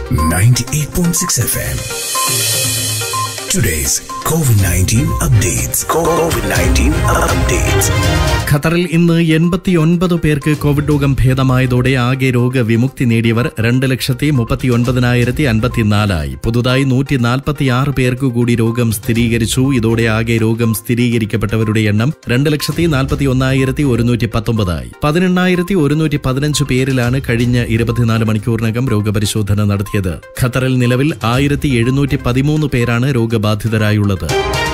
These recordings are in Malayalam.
98.6 FM. Today's COVID 19 updates. COVID 19 updates. ഖത്തറിൽ ഇന്ന് എൺപത്തിയൊൻപത് പേർക്ക് കോവിഡ് രോഗം ഭേദമായതോടെ ആകെ രോഗവിമുക്തി നേടിയവർ രണ്ട് ലക്ഷത്തി മുപ്പത്തിയൊൻപതിനായിരത്തി അൻപത്തിനാലായി പുതുതായി നൂറ്റി നാൽപ്പത്തിയാറ് പേർക്ക് കൂടി രോഗം സ്ഥിരീകരിച്ചു ഇതോടെ ആകെ രോഗം സ്ഥിരീകരിക്കപ്പെട്ടവരുടെ എണ്ണം രണ്ട് ലക്ഷത്തി നാൽപ്പത്തി ഒന്നായിരത്തി ഒരുന്നൂറ്റി പത്തൊമ്പതായി പതിനെണ്ണായിരത്തി ഒരുന്നൂറ്റി പതിനഞ്ച് പേരിലാണ് കഴിഞ്ഞ ഇരുപത്തിനാല് മണിക്കൂറിനകം രോഗപരിശോധന നടത്തിയത് ഖത്തറിൽ നിലവിൽ ആയിരത്തി എഴുന്നൂറ്റി പതിമൂന്ന് പേരാണ് രോഗബാധിതരായുള്ളത്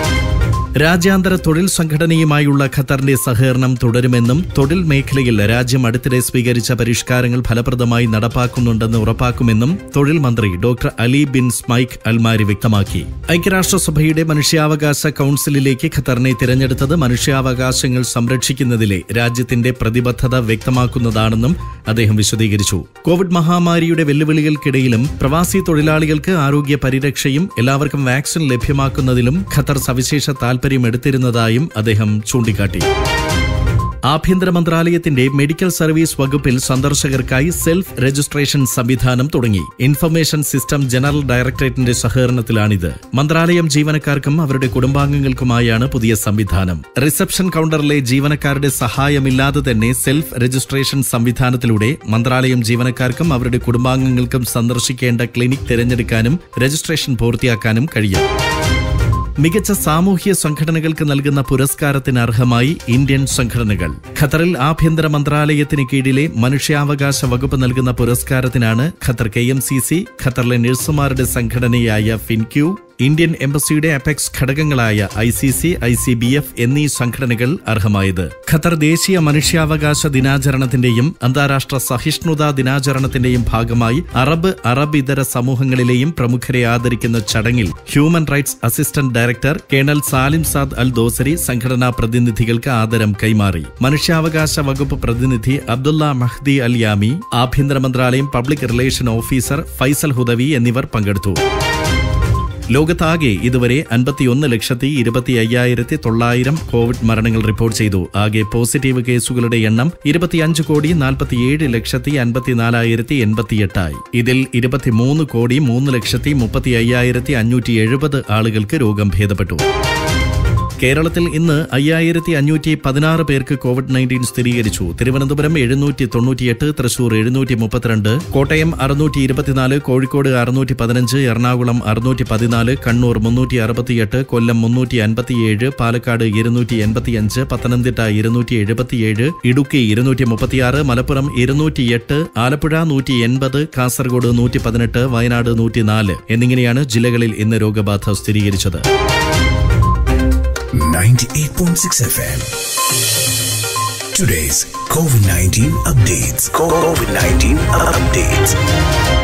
രാജ്യാന്തര തൊഴിൽ സംഘടനയുമായുള്ള ഖത്തറിന്റെ സഹകരണം തുടരുമെന്നും തൊഴിൽ മേഖലയിൽ രാജ്യം അടുത്തിടെ സ്വീകരിച്ച പരിഷ്കാരങ്ങൾ ഫലപ്രദമായി നടപ്പാക്കുന്നുണ്ടെന്ന് ഉറപ്പാക്കുമെന്നും തൊഴിൽ മന്ത്രി ഡോക്ടർ അലി ബിൻ സ്മൈക്ക് അൽമാരി വ്യക്തമാക്കി ഐക്യരാഷ്ട്രസഭയുടെ മനുഷ്യാവകാശ കൌൺസിലിലേക്ക് ഖത്തറിനെ തിരഞ്ഞെടുത്തത് മനുഷ്യാവകാശങ്ങൾ സംരക്ഷിക്കുന്നതിലെ രാജ്യത്തിന്റെ പ്രതിബദ്ധത വ്യക്തമാക്കുന്നതാണെന്നും അദ്ദേഹം വിശദീകരിച്ചു കോവിഡ് മഹാമാരിയുടെ വെല്ലുവിളികൾക്കിടയിലും പ്രവാസി തൊഴിലാളികൾക്ക് ആരോഗ്യ പരിരക്ഷയും എല്ലാവർക്കും വാക്സിൻ ലഭ്യമാക്കുന്നതിലും ഖത്തർ സവിശേഷ താൽപര്യമെടുത്തിരുന്നതായും അദ്ദേഹം ചൂണ്ടിക്കാട്ടി ആഭ്യന്തര മന്ത്രാലയത്തിന്റെ മെഡിക്കൽ സർവീസ് വകുപ്പിൽ സന്ദർശകർക്കായി സെൽഫ് രജിസ്ട്രേഷൻ സംവിധാനം തുടങ്ങി ഇൻഫർമേഷൻ സിസ്റ്റം ജനറൽ ഡയറക്ടറേറ്റിന്റെ സഹകരണത്തിലാണിത് മന്ത്രാലയം ജീവനക്കാർക്കും അവരുടെ കുടുംബാംഗങ്ങൾക്കുമായാണ് പുതിയ സംവിധാനം റിസപ്ഷൻ കൌണ്ടറിലെ ജീവനക്കാരുടെ സഹായമില്ലാതെ തന്നെ സെൽഫ് രജിസ്ട്രേഷൻ സംവിധാനത്തിലൂടെ മന്ത്രാലയം ജീവനക്കാർക്കും അവരുടെ കുടുംബാംഗങ്ങൾക്കും സന്ദർശിക്കേണ്ട ക്ലിനിക് തിരഞ്ഞെടുക്കാനും രജിസ്ട്രേഷൻ പൂർത്തിയാക്കാനും കഴിയും മികച്ച സാമൂഹ്യ സംഘടനകൾക്ക് നൽകുന്ന പുരസ്കാരത്തിന് അർഹമായി ഇന്ത്യൻ സംഘടനകൾ ഖത്തറിൽ ആഭ്യന്തര മന്ത്രാലയത്തിന് കീഴിലെ മനുഷ്യാവകാശ വകുപ്പ് നൽകുന്ന പുരസ്കാരത്തിനാണ് Qatar K M C C ഖത്തറിലെ നഴ്സുമാരുടെ സംഘടനയായ ഫിൻക്യൂ ഇന്ത്യൻ എംബസിയുടെ അപെക്സ് ഘടകങ്ങളായ I C C I C B F എന്നീ സംഘടനകൾ അർഹമായത് ഖത്തർ ദേശീയ മനുഷ്യാവകാശ ദിനാചരണത്തിന്റെയും അന്താരാഷ്ട്ര സഹിഷ്ണുതാ ദിനാചരണത്തിന്റെയും ഭാഗമായി അറബ് അറബ് ഇതര സമൂഹങ്ങളിലെയും പ്രമുഖരെ ആദരിക്കുന്ന ചടങ്ങിൽ human rights assistant director colonel Salim Saad Al Dosari സംഘടനാ പ്രതിനിധികൾക്ക് ആദരം കൈമാറി മനുഷ്യാവകാശ വകുപ്പ് പ്രതിനിധി അബ്ദുള്ള മഹ്ദി അൽ യാമി ആഭ്യന്തര മന്ത്രാലയം public relation officer Faisal Hudawi എന്നിവർ പങ്കെടുത്തു ലോകത്താകെ ഇതുവരെ അൻപത്തിയൊന്ന് ലക്ഷത്തി ഇരുപത്തി അയ്യായിരത്തി തൊള്ളായിരം കോവിഡ് മരണങ്ങൾ റിപ്പോർട്ട് ചെയ്തു ആകെ പോസിറ്റീവ് കേസുകളുടെ എണ്ണം ഇരുപത്തിയഞ്ച് കോടി നാൽപ്പത്തിയേഴ് ലക്ഷത്തി അൻപത്തിനാലായിരത്തി എൺപത്തിയെട്ടായി ഇതിൽ ഇരുപത്തിമൂന്ന് കോടി മൂന്ന് ലക്ഷത്തി മുപ്പത്തി അയ്യായിരത്തി അഞ്ഞൂറ്റി എഴുപത് ആളുകൾക്ക് രോഗം ഭേദപ്പെട്ടു കേരളത്തിൽ ഇന്ന് അയ്യായിരത്തി അഞ്ഞൂറ്റി പതിനാറ് പേർക്ക് കോവിഡ് നയൻറ്റീൻ സ്ഥിരീകരിച്ചു തിരുവനന്തപുരം എഴുന്നൂറ്റി തൊണ്ണൂറ്റിയെട്ട് തൃശൂർ എഴുന്നൂറ്റി മുപ്പത്തിരണ്ട് കോട്ടയം അറുന്നൂറ്റി ഇരുപത്തിനാല് കോഴിക്കോട് അറുന്നൂറ്റി പതിനഞ്ച് എറണാകുളം അറുന്നൂറ്റി പതിനാല് കണ്ണൂർ മുന്നൂറ്റി അറുപത്തിയെട്ട് കൊല്ലം മുന്നൂറ്റി അൻപത്തിയേഴ് പാലക്കാട് ഇരുന്നൂറ്റി എൺപത്തിയഞ്ച് പത്തനംതിട്ട ഇരുന്നൂറ്റി എഴുപത്തിയേഴ് ഇടുക്കി ഇരുന്നൂറ്റി മുപ്പത്തിയാറ് മലപ്പുറം ഇരുന്നൂറ്റിയെട്ട് ആലപ്പുഴ നൂറ്റി എൺപത് കാസർഗോഡ് നൂറ്റി പതിനെട്ട് വയനാട് നൂറ്റിനാല് എന്നിങ്ങനെയാണ് ജില്ലകളിൽ ഇന്ന് രോഗബാധ സ്ഥിരീകരിച്ചത് 98.6 FM. Today's COVID 19 updates. COVID 19 updates.